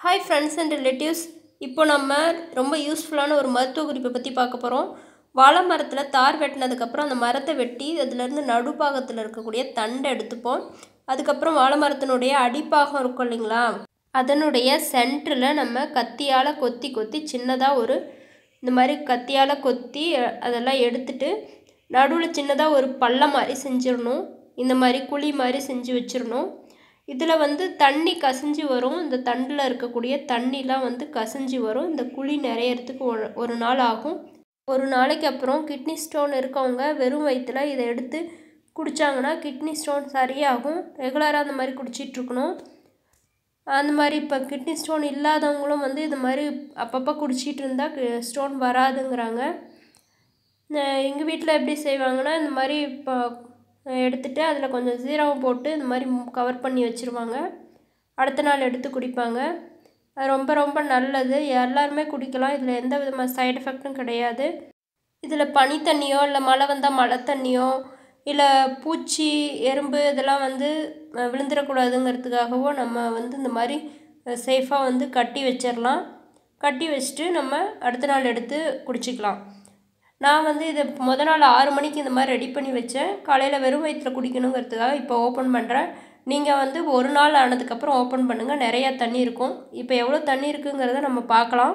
hi friends and relatives இப்போ நம்ம ரொம்ப யூஸ்ஃபுல்லான ஒரு மருத்துவ குறிப்பை பற்றி பார்க்க போகிறோம் வாழை மரத்தில் தார் வெட்டினதுக்கப்புறம் அந்த மரத்தை வெட்டி அதுலேருந்து நடுப்பாகத்தில் இருக்கக்கூடிய தண்டை எடுத்துப்போம் அதுக்கப்புறம் வாழை மரத்தினுடைய அடிப்பாகம் இருக்கும் இல்லைங்களா அதனுடைய சென்டரில் நம்ம கத்தியால் கொத்தி கொத்தி சின்னதாக ஒரு இந்த மாதிரி கத்தியால் கொத்தி அஹ், அதெல்லாம் எடுத்துட்டு நடுவில் சின்னதாக ஒரு பள்ளம் மாதிரி செஞ்சிடணும் இந்த மாதிரி குழி மாதிரி செஞ்சு வச்சிடணும் இதில் வந்து தண்ணி கசிஞ்சு வரும் இந்த தண்டில் இருக்கக்கூடிய தண்ணிலாம் வந்து கசிஞ்சு வரும் இந்த குழி நிறையறதுக்கு ஒரு ஒரு நாள் ஆகும் ஒரு நாளைக்கு அப்புறம் கிட்னி ஸ்டோன் இருக்கவங்க வெறும் வயிற்றுல இதை எடுத்து குடித்தாங்கன்னா கிட்னி ஸ்டோன் சரியாகும் ரெகுலராக அந்த மாதிரி குடிச்சிட்டு இருக்கணும் அந்த மாதிரி இப்போ கிட்னி ஸ்டோன் இல்லாதவங்களும் வந்து இது மாதிரி அப்பப்போ குடிச்சிட்டு இருந்தால் ஸ்டோன் வராதுங்கிறாங்க எங்கள் வீட்டில் எப்படி செய்வாங்கன்னா இந்த மாதிரி இப்போ எடுத்துட்டு அதில் கொஞ்சம் சீரகம் போட்டு இந்த மாதிரி கவர் பண்ணி வச்சுருவாங்க அடுத்த நாள் எடுத்து குடிப்பாங்க அது ரொம்ப ரொம்ப நல்லது எல்லாருமே குடிக்கலாம் இதில் எந்த விதமான சைடு எஃபெக்ட்டும் கிடையாது இதில் பனி தண்ணியோ இல்லை மழை வந்தால் மழை தண்ணியோ இல்லை பூச்சி எறும்பு இதெல்லாம் வந்து அஹ், விழுந்துடக்கூடாதுங்கிறதுக்காகவோ நம்ம வந்து இந்த மாதிரி சேஃபாக வந்து கட்டி வச்சிடலாம் கட்டி வச்சுட்டு நம்ம அடுத்த நாள் எடுத்து குடிச்சிக்கலாம் நான் வந்து இதை முத நாள் ஆறு மணிக்கு இந்த மாதிரி ரெடி பண்ணி வச்சேன் காலையில் வெறும் வயிற்றில் குடிக்கணுங்கிறதுக்காக இப்போ ஓப்பன் பண்ணுறேன் நீங்கள் வந்து ஒரு நாள் ஆனதுக்கப்புறம் ஓப்பன் பண்ணுங்கள் நிறையா தண்ணி இருக்கும் இப்போ எவ்வளோ தண்ணி இருக்குங்கிறத நம்ம பார்க்கலாம்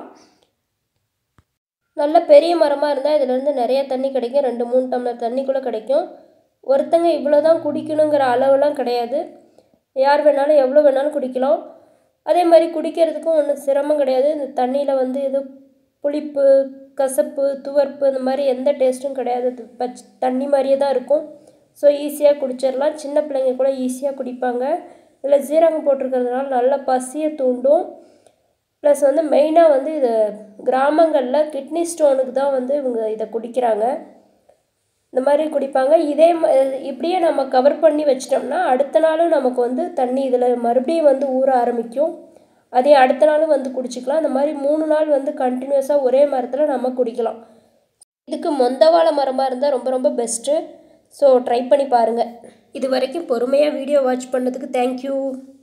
நல்ல பெரிய மரமாக இருந்தால் இதுலேருந்து நிறைய தண்ணி கிடைக்கும் ரெண்டு மூணு டம்ளர் தண்ணி கூட கிடைக்கும் ஒருத்தங்க இவ்வளோ தான் குடிக்கணுங்கிற அளவெல்லாம் கிடையாது யார் வேணாலும் எவ்வளோ வேணாலும் குடிக்கலாம் அதே மாதிரி குடிக்கிறதுக்கும் ஒன்றும் சிரமம் கிடையாது இந்த தண்ணியில் வந்து எதுவும் புளிப்பு கசப்பு துவர்ப்பு இந்த மாதிரி எந்த டேஸ்ட்டும் கிடையாது இது பச் தண்ணி மாதிரியே தான் இருக்கும் ஸோ ஈஸியாக குடிச்சிடலாம் சின்ன பிள்ளைங்க கூட ஈஸியாக குடிப்பாங்க இதில் ஜீரகம் போட்டிருக்கிறதுனால நல்ல பசியை தூண்டும் ப்ளஸ் வந்து மெயினாக வந்து இது கிராமங்களில் கிட்னி ஸ்டோனுக்கு தான் வந்து இவங்க இதை குடிக்கிறாங்க இந்த மாதிரி குடிப்பாங்க இதே ம- இப்படியே நம்ம கவர் பண்ணி வச்சிட்டோம்னா அடுத்த நாளும் நமக்கு வந்து தண்ணி இதில் மறுபடியும் வந்து ஊற ஆரம்பிக்கும் அதே அடுத்த நாளும் வந்து குடிச்சிக்கலாம் இந்த மாதிரி மூணு நாள் வந்து கண்டினியூஸாக ஒரே மரத்தில் நம்ம குடிக்கலாம் இதுக்கு மொந்த வாழை மரமாக இருந்தால் ரொம்ப ரொம்ப பெஸ்ட்டு ஸோ ட்ரை பண்ணி பாருங்கள் இது வரைக்கும் பொறுமையாக வீடியோ வாட்ச் பண்ணதுக்கு தேங்க்யூ